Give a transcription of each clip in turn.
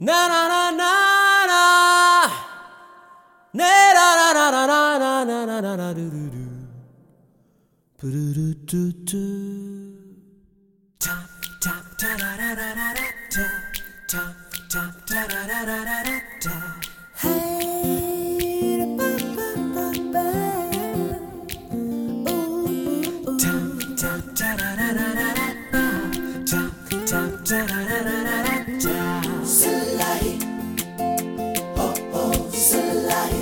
Na na na na na. Na na na na na na na na na na na do do do. Ba-do-do do do. Tap tap ta da da da da da ta. Tap tap ta da da da da da ta. Hey, da ba ba ba ba. Ooh, tap tap ta da da da da da ba. Tap tap ta da da da da da ta. Salai. Oh oh, salai.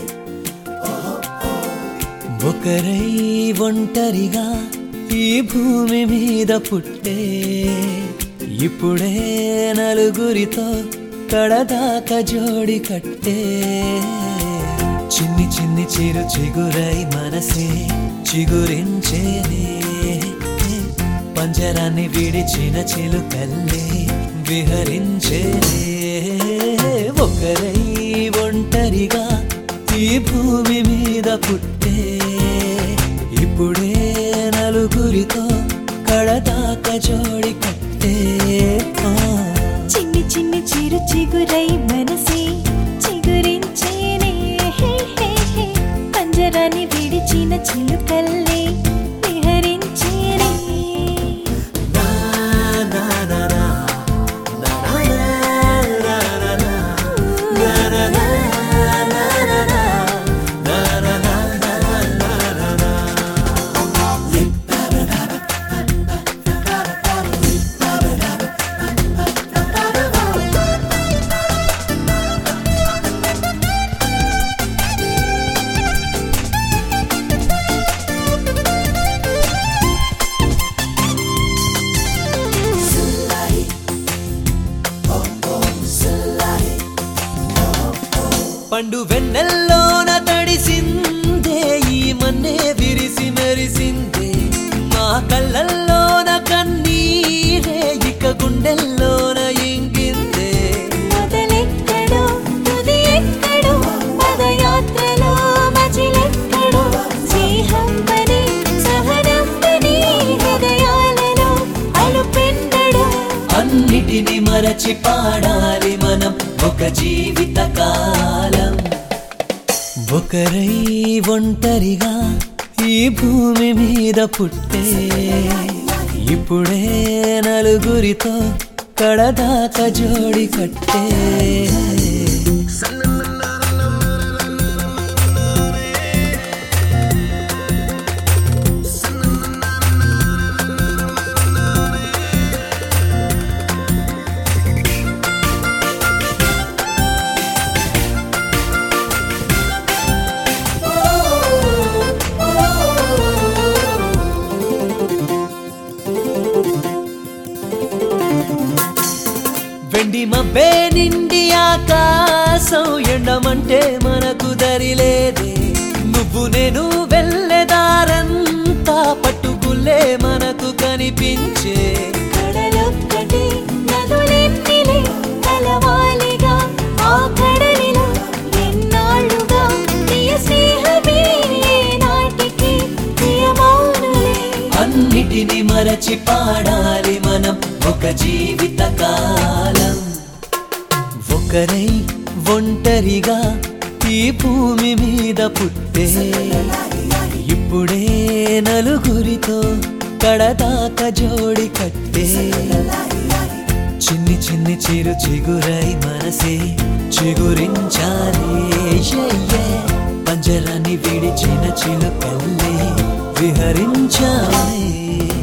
ఒకరై ఒంటరిగా ఈ భూమి మీద పుట్టే ఇప్పుడే నలుగురితో కడదాక జోడి కట్టే చిన్ని చిన్ని చిరు చిగురై మనసే చిగురించేనే పంజరాన్ని విడిచిన చిలుకల్లే విహరించేనే ఒకరై ఒంటరిగా ఈ భూమి మీద పుట్టే ఇప్పుడే నలుగురితో కడదాక జోడి కట్టే ఆ. చిన్ని చిన్ని చిరు చిగురై మనసే చిగురించేనే హే హే హే పంజరాన్ని విడిచిన చిలుకల్లే విహరించేనే నా నా నా నా. నా నా నా నా నా. నా నా నా నా నా నా. నా నా నా నా నా నా. పండు వెన్నెల్లోన తడిసిందే ఈ మన్నే విరిసి మెరిసిందే మా కళ్ళల్లోన కన్నీరే ఇక గుండెల్లోన ఇంగిందే మొదలెక్కడో తుది ఎక్కడో పదయాత్రలో మజిలెక్కడో స్నేహం పని సహనం పని హృదయాలలో అలుపెన్నడో అన్నిటిని మరచి పాడాలి మనం ఒక జీవిత కాలం ఒకరై ఒంటరిగా ఈ భూమి మీద పుట్టే ఇప్పుడే నలుగురితో కడదాక జోడి కట్టే వెండి మబ్బే నిండి ఆకాశం ఎండమంటే మనకు దరిలేదే నువ్వు నేను వెళ్ళేదారంతా పట్టుకుల్లే మనకు కనిపించే కడలొక్కటి నదులెన్నిలే కలవాలిగా ఆ కడలిలో ఎన్నాళ్ళుగా ప్రియ స్నేహమే నాటికి ప్రియమౌనులే అన్నిటిని మరచి పాడాలి మనం ఒక జీవిత కాలం ఒకరై ఒంటరిగా ఈ భూమి మీద పుట్టే ఇప్పుడే నలుగురితో కడదాక జోడి కట్టే చిన్ని చిన్ని చిరు చిగురై మనసే చిగురించాలి యయ్యే. పంజరాన్ని విడిచిన చిలుకల్లే విహరించాలి